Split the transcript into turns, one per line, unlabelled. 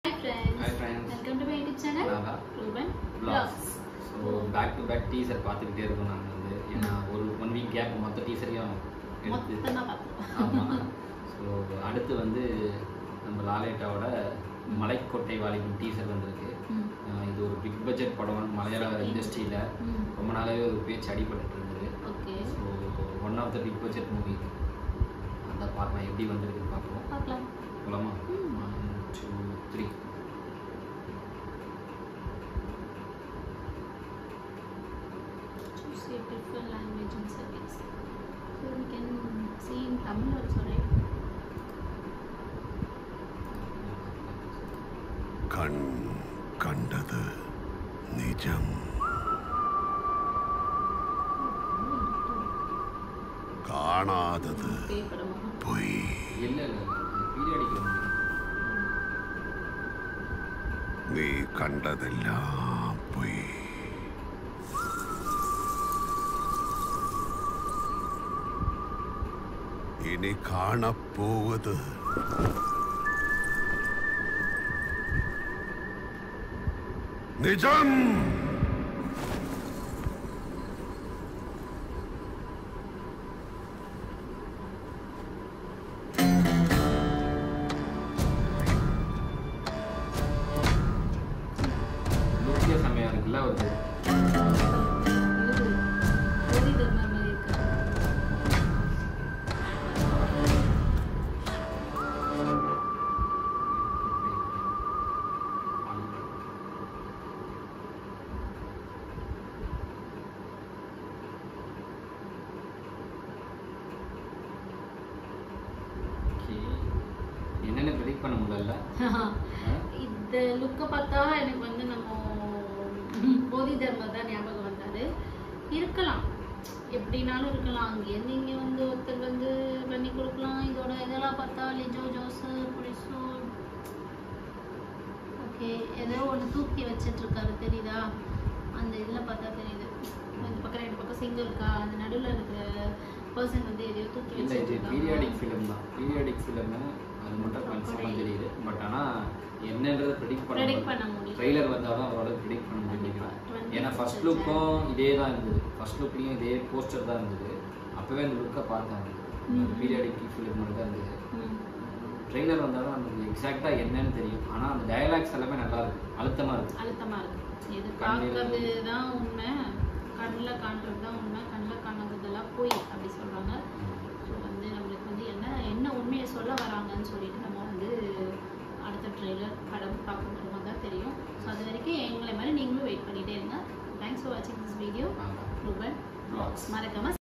friends.
Hi friends.
Welcome to my YouTube channel.
Lava
Ruben
Vlogs.
Vlogs.
So back to back teaser பார்த்துக்கிட்டே இருக்கோம் நாங்கள் வந்து ஏன்னா ஒரு ஒன் வீக் கேப் மொத்த டீசரையும் எடுத்து
மொத்தமா பார்த்தோம்.
ஆமாம் ஸோ அடுத்து வந்து நம்ம லாலேட்டாவோட மலைக்கோட்டை வாலிபன் டீசர் வந்திருக்கு
ம்.
அஹ் இது ஒரு பிக் பட்ஜெட் படம் மலையாள இண்டஸ்ட்ரியில்
ம்.
ரொம்ப நாளாவே ஒரு பேச்சு அடிபட்டு இருந்தது
Okay.
So one of the big budget movie அந்த பார்க்கலாம் எப்படி வந்திருக்குன்னு பார்ப்போம்
பார்க்கலாம்.
போலாமா
ம்.
One two three
Choose a preferred language and service. So we can see in Tamil also, right?
கண் கண்டது நிஜம் காணாதது
பேய் படமா?
பொய்
இல்லை இல்லை பீரியாடிக்
நீ கண்டதெல்லாம் பொய் இனி காணப்போவது நிஜம்
லுக்கே செம்மையாக இருக்குல்ல ஒரு
இது கோரி தர்மர் மாதிரி இருக்கு.
Okay. என்னென்ன ப்ரெடிக்ட் பண்ண முடியல
இந்த லுக்கை பார்த்தா எனக்கு வந்து நம்ம போதி தர்மர் தான் ஞாபகம் வந்தாரு இருக்கலாம் எப்படினாலும் இருக்கலாம் அங்கேருந்து இங்கே வந்து ஒருத்தர் வந்து பண்ணி கொடுக்கலாம் இதோட இதெல்லாம் பார்த்தா லிஜோ ஜோஸ் புரிசு ஓகே ஏதோ ஒன்று தூக்கி வச்சிட்டு இருக்காரு தெரியுதா அந்த இதில் பார்த்தா தெரியுது இந்த பக்கம் ரெண்டு பக்கம் சிங்கம் இருக்கா அந்த நடுவில் இருக்கிற பர்சன் வந்து எதையோ தூக்கி
இல்லை இது
வச்சிட்டு
பீரியாடிக் ஃபிலிம் தான் பீரியாடிக் ஃபிலிம் அது மட்டும் கன்ஃபார்மாக தெரியுது பட் ஆனால் என்னன்றதை ப்ரெடிக்ட் பண்ண
ப்ரெடிக்ட் பண்ண முடியும்
ட்ரெய்லர் வந்தால் தான் அவரோட ப்ரெடிக்ட் பண்ண முடியும் நினைக்கிறேன்.
Twenty
ஏன்னா ஃபர்ஸ்ட்
first
லுக்கும் இதே தான் இருந்தது ஃபர்ஸ்ட் லுக்லேயும் இதே போஸ்டர் தான் இருந்தது அப்போவே அந்த லுக்கை பார்த்தேன்
ம்.
பீரியாடிக் ஃபிலிம் மட்டும் தான் இருந்தது
ம்.
ட்ரெய்லர் வந்தால் தான் நமக்கு எக்ஸாக்டாக என்னன்னு தெரியும் ஆனால் அந்த டயலாக்ஸ் எல்லாமே நல்லா இருக்கு அழுத்தமாக இருக்கு
அழுத்தமா இருக்கு இது
கண்ணில்
பார்க்கறது தான் உண்மை கண்ணில் காண்றது தான் உண்மை கண்ணில் காணாததெல்லாம் போய் அப்படி சொல்றாங்க ஸோ வந்து நம்மளுக்கு வந்து என்ன என்ன உண்மையை சொல்ல வராங்கன்னு சொல்லிட்டு நம்ம வந்து அடுத்த ட்ரெய்லர் படம் பார்க்கும்போது தான் தெரியும் ஸோ அது வரைக்கும் எங்களை மாதிரி நீங்களும் வெயிட் பண்ணிட்டே இருங்க தேங்க்ஸ் ஃபார் வாட்சிங் திஸ் வீடியோ
ஆமாம்
ரூபன்
Vlogs.
மறக்காம